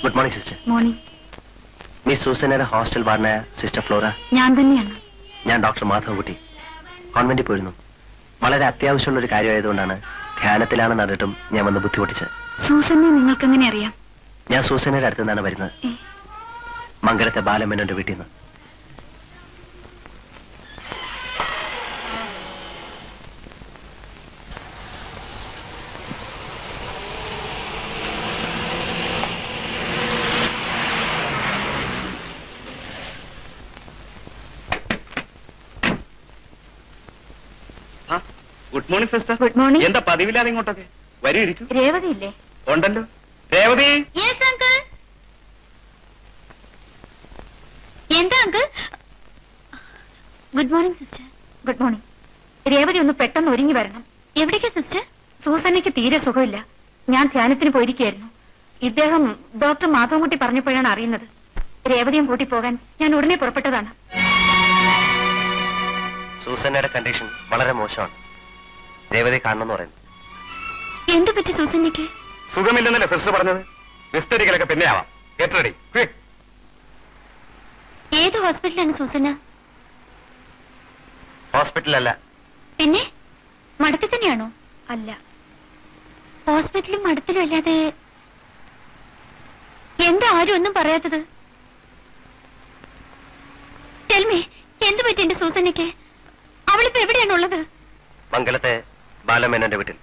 Good morning sister morning miss സൂസനയുടെ hostel വാർഡനായ sister Flora ഞാൻ തന്നെയാണ് ഞാൻ ഡോക്ടർ മാധവകുട്ടി കോൺവെന്റിൽ പോയിരുന്നു വളരെ അത്യാവശ്യമുള്ള ഒരു കാര്യമായതുകൊണ്ടാണ് ധ്യാനത്തിലാണ് നടന്നിട്ടും ഞാൻ വന്ന് ബുദ്ധിമുട്ടിച്ചത് സൂസനെ നിങ്ങൾക്ക് എങ്ങനെ അറിയാം ഞാൻ സൂസനയുടെ അടുത്ത് നിന്നാണ് വരുന്നത് ഏ, മംഗലത്തെ ബാലമ്മേനോന്റെ വീട്ടിൽ നിന്ന് good morning sister good morning എന്താ പതിവില്ലാതെ ഇങ്ങോട്ടൊക്കെ വരൂ ഇരിക്കൂ രേവതി ഇല്ലേ ഉണ്ടല്ലോ രേവതി യെസ് അങ്കിൾ എന്താ uncle good morning sister good morning Revathi ഒന്ന് പെട്ടെന്ന് ഒരുങ്ങി വരണം എവിടേക്കാ സിസ്റ്റർ സൂസനയ്ക്ക് തീരെ സുഖമില്ല ഞാൻ ധ്യാനത്തിന് പോയിരിക്കുകയായിരുന്നു ഇദ്ദേഹം ഡോക്ടർ മാധവൻകുട്ടി പറഞ്ഞപ്പോഴാണ് അറിയുന്നത് രേവതിയും കൂട്ടി പോകാൻ ഞാൻ ഉടനെ പുറപ്പെട്ടതാണ് സൂസനയുടെ കണ്ടീഷൻ വളരെ മോശമാണ് രേവതി കാണണമെന്ന് പറയുന്നു എന്തു പറ്റി സൂസനയ്ക്ക് സുഖമില്ലെന്നല്ലേ സിസ്റ്റർ പറഞ്ഞത് വിസ്തരിക്കലൊക്കെ പിന്നെ ആവാം ഗെറ്റ് റെഡി ക്വിക്ക് ഏത് ഹോസ്പിറ്റലാണ് സൂസന ഹോസ്പിറ്റലല്ല പിന്നെ മഠത്തിൽ തന്നെയാണോ അല്ല ഹോസ്പിറ്റലും മഠത്തിലും അല്ലാതെ എന്താ ആരും ഒന്നും പറയാത്തത് ടെൽമേ എന്തു പറ്റി എന്റെ സൂസനയ്ക്ക് അവളിപ്പോ എവിടെയാണുള്ളത് മംഗലത്തെ ബാലമേനോന്റെ വീട്ടിൽ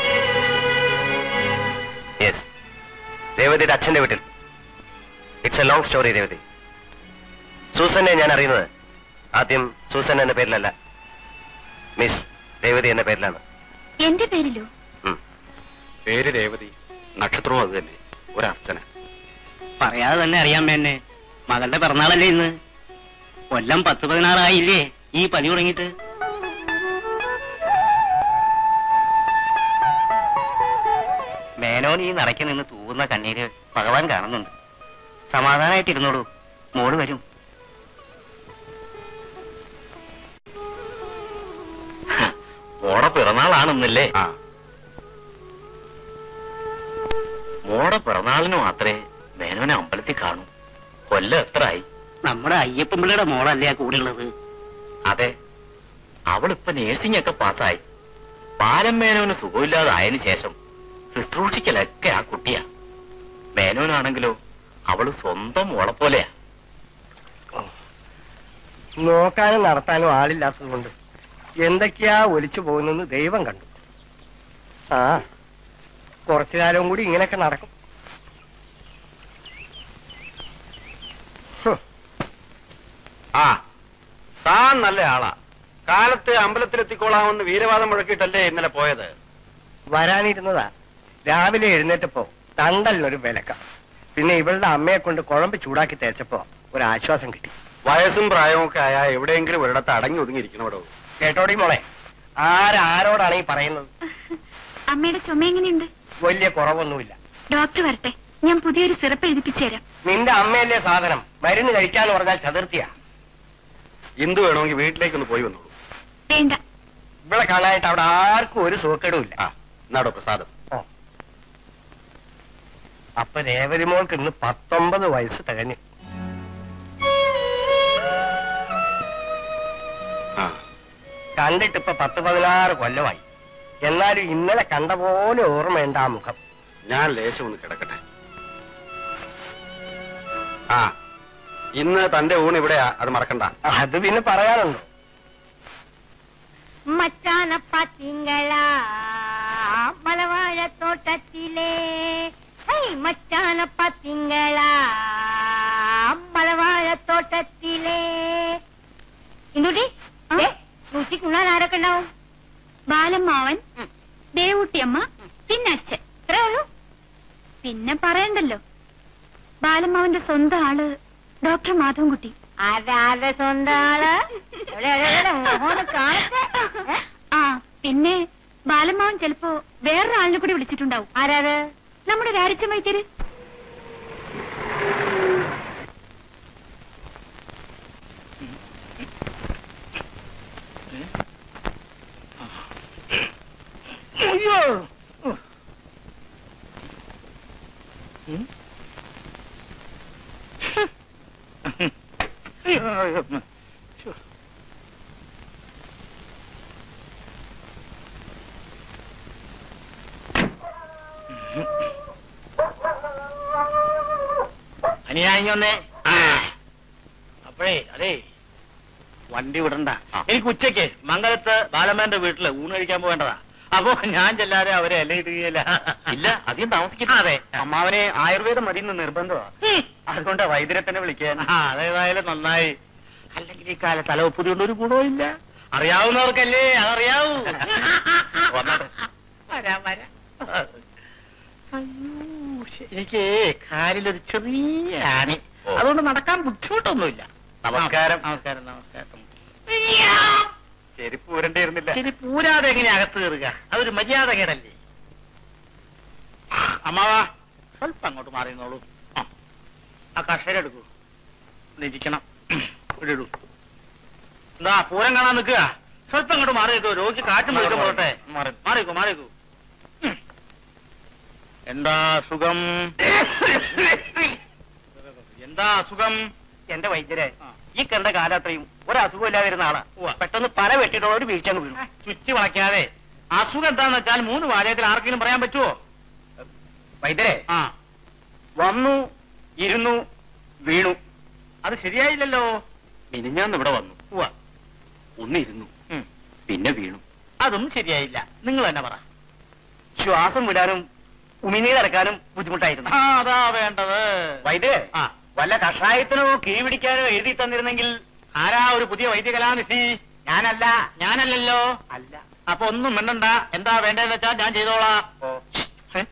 യെസ് രേവതിയുടെ അച്ഛന്റെ വീട്ടിൽ it's a long story Revathi സൂസനെ ഞാൻ അറിയുന്നത് ആദ്യം സൂസൻ എന്ന പേരിലല്ല മിസ് രേവതി എന്ന പേരിലാണ് എന്റെ പേരിലോ ഉം. പേര് രേവതി നക്ഷത്രവും അത് തന്നെ ഒരർച്ചന പറയാതെ തന്നെ അറിയാൻ വേണ്ടേ മകളുടെ പിറന്നാളല്ലേ ഇന്ന് കൊല്ലം പത്ത് പതിനാറായില്ലേ ഈ പനി തുടങ്ങിയിട്ട് മേനോൻ ഈ നടക്കി നിന്ന് തൂവുന്ന കണ്ണീര് ഭഗവാൻ കാണുന്നുണ്ട് സമാധാനായിട്ടിരുന്നോളൂ മോള് വരും മോടെ പിറന്നാളാണെന്നല്ലേ ആ മോടെ പിറന്നാളിന് മാത്രമേ മേനോനെ അമ്പലത്തിൽ കാണൂ കൊല്ലം എത്രയായി നമ്മുടെ അയ്യപ്പൻ പിള്ളയുടെ മോളല്ലേ ആ കൂടെയുള്ളത് അതെ അവളിപ്പൊ നേഴ്സിംഗ് ഒക്കെ പാസ്സായി ബാലൻ മേനോന് സുഖമില്ലാതായതിനു ശേഷം ശുശ്രൂഷിക്കലൊക്കെ ആ കുട്ടിയാ മേനോനാണെങ്കിലോ അവള് സ്വന്തം മോളെ പോലെയാ നോക്കാനും നടത്താനും ആളില്ലാത്തത് കൊണ്ട് എന്തൊക്കെയാ ഒലിച്ചു പോകുന്നെന്ന് ദൈവം കണ്ടു ആ കുറച്ചു കാലവും കൂടി ഇങ്ങനെയൊക്കെ നടക്കും ഹ്, ആ താൻ നല്ല ആളാ കാലത്ത് അമ്പലത്തിലെത്തിക്കോളാമെന്ന് വീരവാദം മുഴക്കിയിട്ടല്ലേ ഇന്നലെ പോയത് വരാനിരുന്നതാ രാവിലെ എഴുന്നേറ്റപ്പോ തണ്ടലിനൊരു വിലക്ക പിന്നെ ഇവളുടെ അമ്മയെ കൊണ്ട് കുഴമ്പ് ചൂടാക്കി തേച്ചപ്പോ ഒരു ആശ്വാസം കിട്ടി വയസ്സും പ്രായവും ഒക്കെ ആയാ എവിടെയെങ്കിലും ഒരിടത്ത് അടങ്ങി ഒതുങ്ങിയിരിക്കണോടോ കേട്ടോടി മോളെ ആരാരോടാണ് ഈ പറയുന്നത് അമ്മയുടെ ചുമ എങ്ങനെയുണ്ട് വലിയ കുറവൊന്നുമില്ല ഡോക്ടർ വരട്ടെ ഞാൻ പുതിയൊരു സിറപ്പ് എഴുതിപ്പിച്ചു തരാം നിന്റെ അമ്മയല്ലേ സാധനം മരുന്ന് കഴിക്കാന്ന് പറഞ്ഞാൽ ചതുർത്ഥിയാ എന്ത് വേണമെങ്കിൽ വീട്ടിലേക്കൊന്ന് പോയി വന്നോളൂ വേണ്ട ഇവിടെ കാണാനായിട്ട് അവിടെ ആർക്കും ഒരു സുഖക്കേടും ഇല്ല ആ എന്നാടോ പ്രസാദം ഓ. അപ്പൊ രേവതി മോൾക്ക് ഇന്ന് പത്തൊമ്പത് വയസ്സ് തികഞ്ഞു ആ കണ്ടിട്ട് ഇപ്പൊ പത്ത് പതിനാറ് കൊല്ലമായി എന്നാലും ഇന്നലെ കണ്ട പോലെ ഓർമ്മയുണ്ട് ആ മുഖം ഞാൻ ലേശം ഒന്ന് കിടക്കട്ടെ ആ ഇന്ന് തന്റെ ഊണ് ഇവിടെയാ അത് മറക്കണ്ട അത് പിന്നെ പറയാനുണ്ടോ மச்சான பாத்தீங்களா மலவாழ தோட்டத்திலே ஐ மச்சான பாத்தீங்களா மலவாழ தோட்டத்திலே ഇന്നുട്ടി ഉച്ചയ്ക്ക് ഉണ്ണാൻ ആരൊക്കെ ഉണ്ടാവും ബാലമ്മാവൻ ഉം. ദേവൂട്ടിയമ്മ പിന്നെ അച്ഛൻ ഇത്രേ ഉള്ളൂ പിന്നെ പറയണ്ടല്ലോ ബാലമ്മാവന്റെ സ്വന്തം ആള് ഡോക്ടർ മാധവൻകുട്ടി ആരാരുടെ സ്വന്തം ആള് എവിടെ, എവിടെ, എവിടെ? മോനെ കാണട്ടെ ഏ? ആ പിന്നെ ബാലമ്മാവൻ ചിലപ്പോ വേറൊരാളിനെ കൂടി വിളിച്ചിട്ടുണ്ടാവും ആരാത് നമ്മുടെ രാരിച്ച വൈദ്യര് അനിയാഞ്ഞൊന്നേ അപ്പോഴേ അതേ വണ്ടി വിടണ്ട എനിക്ക് ഉച്ചയ്ക്ക് മംഗലത്ത് ബാലമ്മന്റെ വീട്ടില് ഊണ് കഴിക്കാൻ പോവേണ്ടതാ അപ്പോ ഞാൻ ചെല്ലാതെ അവരെ എല്ലാം ഇടുകയില്ല ഇല്ല അധികം താമസിക്കില്ല അതെ അമ്മാവനെ ആയുർവേദം മതി എന്ന് നിർബന്ധമാണ് അതുകൊണ്ട് വൈദ്യരെ തന്നെ വിളിക്കാൻ ആ അതേതായാലും നന്നായി അല്ലെങ്കിൽ ഈ കാലത്ത് തലവപ്പുതി കൊണ്ട് ഒരു ഗുണവും ഇല്ല അറിയാവുന്നവർക്കല്ലേ അതറിയാവൂ വന്നാട്ടെ. വരാം വരാം അയ്യോ ശ്ശെ, എനിക്ക് കാലിലൊരു ചെറിയ ആണി ഓ. അതുകൊണ്ട് നടക്കാൻ ബുദ്ധിമുട്ടൊന്നുമില്ല നമസ്കാരം. നമസ്കാരം നമസ്കാരം ചെരുപ്പ് ഉരണ്ടിരുന്നില്ല ശരി പൂരാതെ എങ്ങനെ അകത്ത് കയറുക അതൊരു മര്യാദ കേടല്ലേ അമ്മാവാ സ്വല്പം അങ്ങോട്ട് മാറിയുന്നോളൂ ആ. ആ കർഷകരെ എടുക്കൂ ഒന്ന് ഇരിക്കണം ഇവിടെ ഇടൂ എന്താ പൂരം കാണാൻ നിൽക്കുക സ്വല്പം അങ്ങോട്ട് മാറി നിൽക്കൂ രോഗി കാറ്റ് നിൽക്കാൻ പോട്ടെ മാറി. മാറിക്കൂ മാറിക്കൂ ഉം. എന്താ സുഖം എന്താ സുഖം എന്റെ വൈദ്യരെ ആ. ഈ കണ്ട കാലത്രയും ഒരു അസുഖം ഇല്ലാതിരുന്ന ആളാ ഉവ്വ. പെട്ടെന്ന് പല വെട്ടിയിട്ടുള്ള ഒരു വീഴ്ച അങ്ങ് വീണു ചുറ്റി വളയ്ക്കാതെ അസുഖം എന്താന്ന് വെച്ചാൽ മൂന്ന് വാചകത്തിൽ ആർക്കെങ്കിലും പറയാൻ പറ്റുമോ വൈദ്യരെ ആ വന്നു ഇരുന്നു വീണു അത് ശരിയായില്ലല്ലോ മിനിഞ്ഞാന്ന് ഇവിടെ വന്നു ഉവ്വ. ഒന്നിരുന്നു ഉം. പിന്നെ വീണു അതും ശരിയായില്ല നിങ്ങൾ തന്നെ പറ ശ്വാസം വിടാനും ഉമിനീരടക്കാനും ബുദ്ധിമുട്ടായിരുന്നു ആ, അതാ വേണ്ടത് വൈദ്യരെ ആ വല്ല കഷായത്തിനോ കീ പിടിക്കാനോ എഴുതി തന്നിരുന്നെങ്കിൽ ആരാ ഒരു പുതിയ വൈദ്യകലാനിധി ഞാനല്ല ഞാനല്ലല്ലോ അല്ല അപ്പൊ ഒന്നും മിണ്ടണ്ട എന്താ വേണ്ടതെന്ന് വെച്ചാൽ ഞാൻ ചെയ്തോളാം ഓ ഏ?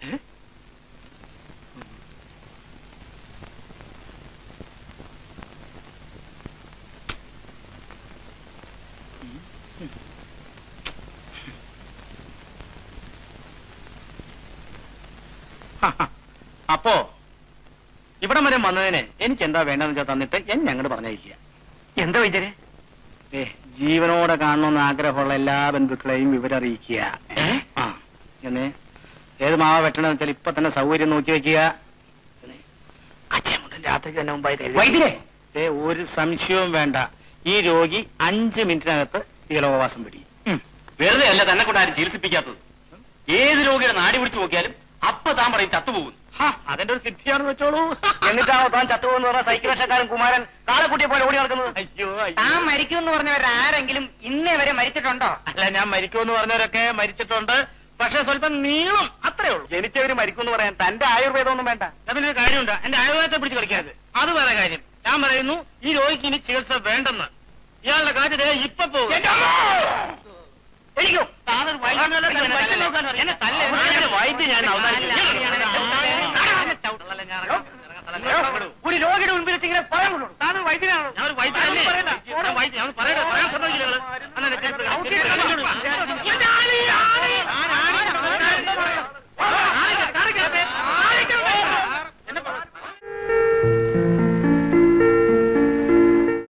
അപ്പോ ഇവിടം വരെ വന്നതിന് എനിക്ക് എന്താ വേണ്ടെന്ന് വെച്ചാൽ തന്നിട്ട് എന്നെ അങ്ങോട്ട് പറഞ്ഞയക്കുക എന്താ വൈദ്യരെ ഏ, ജീവനോടെ കാണണമെന്ന് ആഗ്രഹമുള്ള എല്ലാ ബന്ധുക്കളെയും വിവരം അറിയിക്കുക ഏ? ആ എന്നേ ഏത് മാവ വെട്ടണമെന്ന് വെച്ചാൽ ഇപ്പൊ തന്നെ സൗകര്യം നോക്കി വെക്കുക എന്നേ, കച്ചമുണ്ടൻ രാത്രിക്ക് തന്നെ മുമ്പായി കരുതി. വൈദ്യരെ ഏ, ഒരു സംശയവും വേണ്ട ഈ രോഗി അഞ്ച് മിനിറ്റിനകത്ത് ഇഹലോകവാസം പിടിയും ഉം. വെറുതെ അല്ല തന്നെ കൊണ്ട് ആരും ചികിത്സിപ്പിക്കാത്തത് ഏത് രോഗിയുടെ നാടി പിടിച്ചു നോക്കിയാലും അപ്പൊ താൻ പറയും ചത്തുപോകുന്നു ഹാ, അതിന്റെ ഒരു സിദ്ധിയാണെന്ന് വെച്ചോളൂ എന്നിട്ടാണോ താൻ ചത്തുപോകുന്ന പറഞ്ഞ സൈക്കിൾ രക്ഷക്കാരൻ കുമാരൻ കാളക്കുട്ടിയെ പോലെ ഓടി നടക്കുന്നത് അയ്യോ താൻ അയ്യോ മരിക്കുമെന്ന് പറഞ്ഞവർ ആരെങ്കിലും ഇന്നേ വരെ മരിച്ചിട്ടുണ്ടോ അല്ല ഞാൻ മരിക്കുമെന്ന് പറഞ്ഞവരൊക്കെ മരിച്ചിട്ടുണ്ട് പക്ഷെ സ്വല്പം നീളം അത്രേ ഉള്ളൂ ജനിച്ചവര് മരിക്കുന്നു പറയാൻ തന്റെ ആയുർവേദം ഒന്നും വേണ്ട അതിന് ഒരു കാര്യമുണ്ട് എന്റെ ആയുർവേദത്തെ പിടിച്ച് കളിക്കരുത് അത് വേറെ കാര്യം ഞാൻ പറയുന്നു ഈ രോഗിക്ക് ഇനി ചികിത്സ വേണ്ടെന്ന് ഇയാളുടെ കാര്യം ദേ ഇപ്പൊ പോകും എനിക്കോ താനൊരു വൈദ്യനല്ല, തന്നെ വൈദ്യം നോക്കാൻ അറിയാം. എന്നെ തല്ലരുത്. വൈദ്യം ഞാൻ അവസാനിപ്പിക്കും.